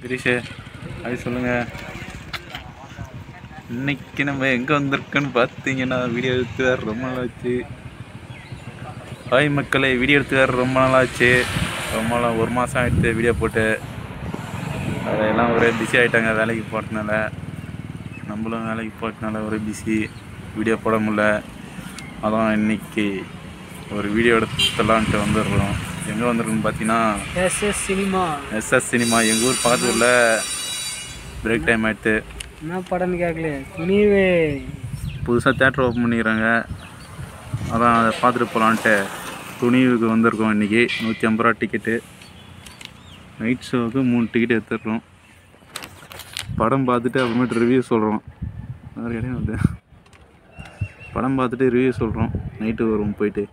கிரீஷு அது சொல்லுங்க இன்னைக்கு நம்ம எங்கே வந்திருக்கோன்னு பார்த்தீங்கன்னா வீடியோ எடுத்து வேறு ரொம்ப நாள் ஆச்சு ஹாய் மக்களே வீடியோ எடுத்து வேறு ரொம்ப நாள் ஆச்சு ரொம்ப நாள் ஒரு மாதம் ஆயிடுத்து வீடியோ போட்டு அதெல்லாம் ஒரே பிஸி ஆகிட்டாங்க வேலைக்கு போகிறதுனால நம்மளும் வேலைக்கு போகிறதுனால ஒரே பிஸி வீடியோ போட முடியல அதான் இன்னைக்கு ஒரு வீடியோ எடுத்துலான்ட்டு வந்துடுறோம் எங்கே வந்திருக்குன்னு பார்த்தீங்கன்னா எஸ்எஸ் சினிமா எஸ்எஸ் சினிமா எங்கள் ஊர் பக்கத்து ஊரில் பிரேக் டைம் ஆயிடுத்து என்ன படம்னு கேட்கல துணிவே புதுசாக தேட்டர் ஓப்பன் பண்ணிக்கிறாங்க அதான் அதை பார்த்துட்டு போகலான்ட்டு துணிவுக்கு வந்திருக்கோம் இன்றைக்கி நூற்றி ஐம்பது ரூபா டிக்கெட்டு நைட் ஷோவுக்கு மூணு டிக்கெட் எடுத்துடுறோம் படம் பார்த்துட்டு அப்புறமேட்டு ரிவ்யூ சொல்கிறோம் வேறு இடம் வந்து படம் பார்த்துட்டு ரிவ்யூ சொல்கிறோம் நைட்டு வருவோம் போயிட்டு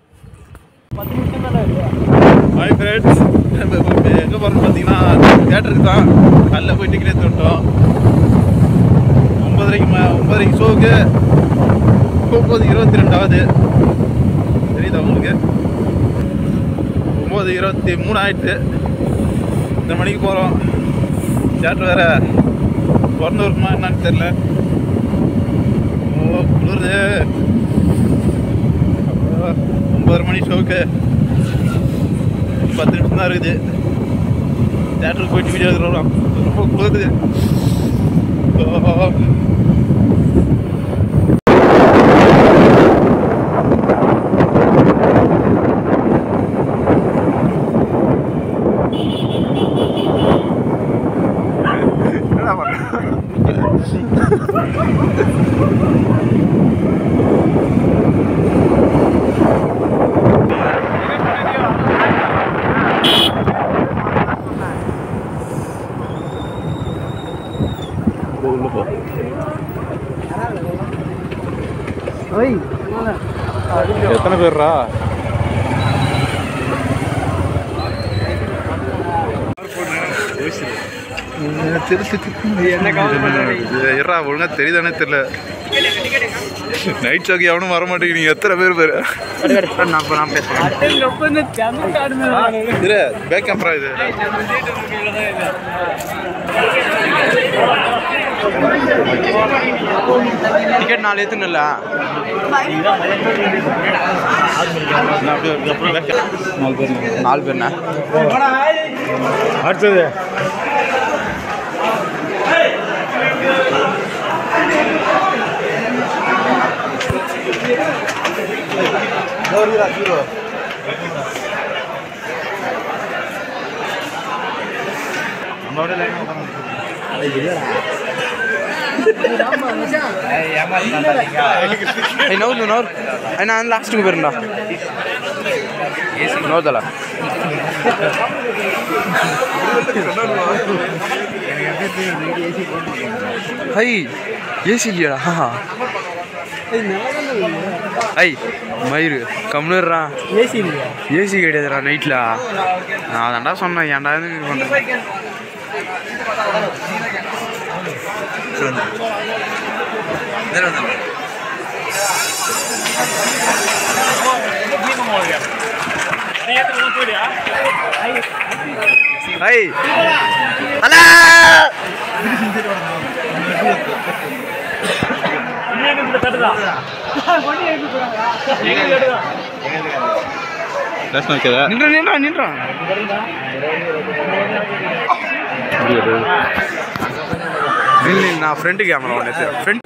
ஹாய் ஃப்ரெண்ட்ஸ் எங்கே போகிறோம் பார்த்தீங்கன்னா தேட்டருக்கு தான் காலைல போய் டிக்கெட் எடுத்துட்டோம் ஒன்பதரைக்கு ம ஒன்பதரைக்கு ஷோவுக்கு ஒம்பது இருபத்தி ரெண்டாவது தெரியுதா உங்களுக்கு ஒம்பது இருபத்தி மூணு ஆயிடுச்சு இந்த மணிக்கு போகிறோம் தேட்டர் வேறு திறந்து இருக்குமா என்னன்னு தெரில ஓ குளிருது அப்பா, ஒம்பது மணி ஷோவுக்கு பத்து நிமிஷம் தான் இருக்குது தேட்டருக்கு போயிட்டு வீடியோ எடுக்கிறோம் ரொம்ப குளிருது ஓ என்னடா பண்ண உள்ள போ ஓய் எத்தனை பேர்ரா இருறா ஒழுங்கா தெரியுதானே தெரியல நைட் ஷோக்கு எவனும் வர மாட்டேங்கிறீங்க எத்தனை பேர் பேர் இரு பேக் கேமரா இது டிக்கெட் நாலு எத்துன்னு நான் அப்படியே அப்புறம் back camera. நாலு பேர் நாலு பேர்ண்ணா அடுத்தது ஏய் நவுரு நவுரு అయినా లాస్ట్కి పోయిరండా నవ్వుదలా హై ఏసీ இல்லையாடா ஐ மயிறு கம்னுறா ஏசி இல்லையா ஏசி கிடையாதுடா நைட்டில் நான் அதான்டா சொன்னேன் ஏன்டா இது பண்ணுறேன் ஐ அலா லேசன் வைக்காத நின்றா நின்றா நின்றா இல்லை நான் ஃப்ரெண்டு கேமரா ஒன்று ஃப்ரெண்ட்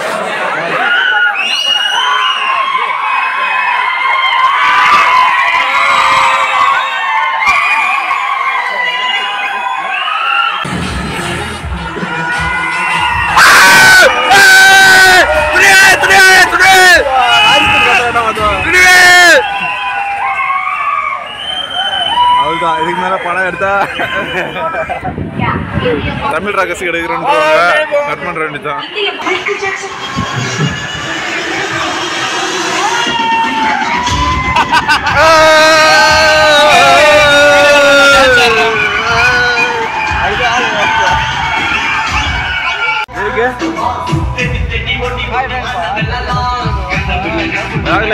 அவ்வளோதான் இதுக்கு மேலே படம் எடுத்தா தமிழ் ரகசி எடுக்கிறோன்னு கட் பண்ணுற வேண்டியதான் ஆகல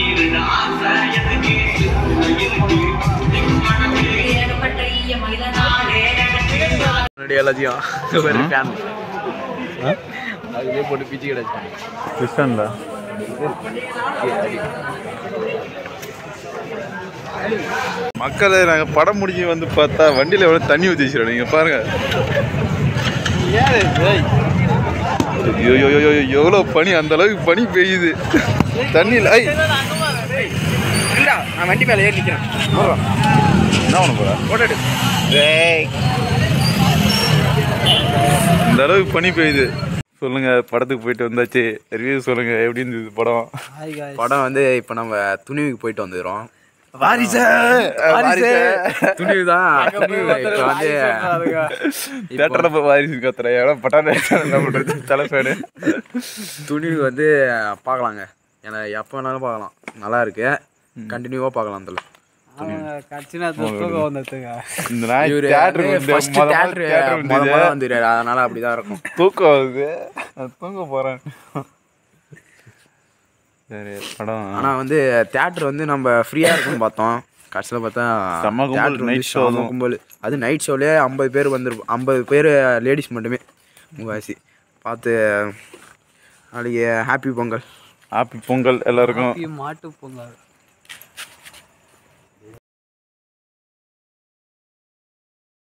ஏற்பட்ட ஈய மனிதனா முன்னாடி எல்லாத்தையும் ஒரு ஃபேன் அதுலேயே போட்டு பிச்சு கிடச்சிட்டாங்க கிருஷ்ணன்ல மக்களே நாங்கள் படம் முடிஞ்சு வந்து பார்த்தா வண்டியில் எவ்வளோ தண்ணி ஊற்றி வச்சிருக்கோம் நீங்கள் பாருங்க ஐயோ ஐயோ, ஐயோ, ஐயோ, எவ்வளோ பனி அந்த அளவுக்கு பனி பெய்யுது தண்ணியில் ஐ இல்லடா நான் வண்டி மேலே ஏறி நிற்கிறேன் என்ன பண்ண போற போட்டு இந்த அளவுக்கு பனி பெய்யுது சொல்லுங்க படத்துக்கு போயிட்டு வந்தாச்சு ரிவ்யூ சொல்லுங்க எப்படி இருந்தது படம் ஹாய் காய்ஸ் படம் வந்து இப்போ நம்ம துணிவுக்கு போயிட்டு வந்துடுறோம் வாரிசு துணிவு தான் துணிவு இப்போ வந்து தேட்டரில் போய் வாரிசு கத்துறேன் எவ்வளோ பட்டாணி என்ன பண்ணுறது தலைப்பேடு துணிவு வந்து பார்க்கலாங்க ஏன்னா எப்போ வேணாலும் பார்க்கலாம் நல்லா இருக்கு கண்டினியூவாக பார்க்கலாம் அதில் அவங்க கட்சினா தூக்கம் வந்துட்டுங்க இந்த நாய் இவரு தேட்டருக்கு வந்து ஃபர்ஸ்ட் முத முத தேட்டர் theatre முத வந்தது. முத வந்துடுறாரு அதனால அப்படிதான் இருக்கும் தூக்கம் வருது நான் தூங்க போறேன் சரி படம் ஆனா வந்து தேட்டர் வந்து நம்ம ஃப்ரீயா இருக்கும்னு பார்த்தோம் கடைசியில் பார்த்தா செம்ம கும்பல், theatre வந்து night show செம்ம அதுவும். கும்பல் அது நைட் ஷோலேயே ஐம்பது பேர் வந்துருப்போம் ஐம்பது பேர் லேடிஸ் மட்டுமே முகாசி பார்த்து நாளைக்கு ஹாப்பி பொங்கல் ஹாப்பி பொங்கல் எல்லாருக்கும் மாட்டு பொங்கல்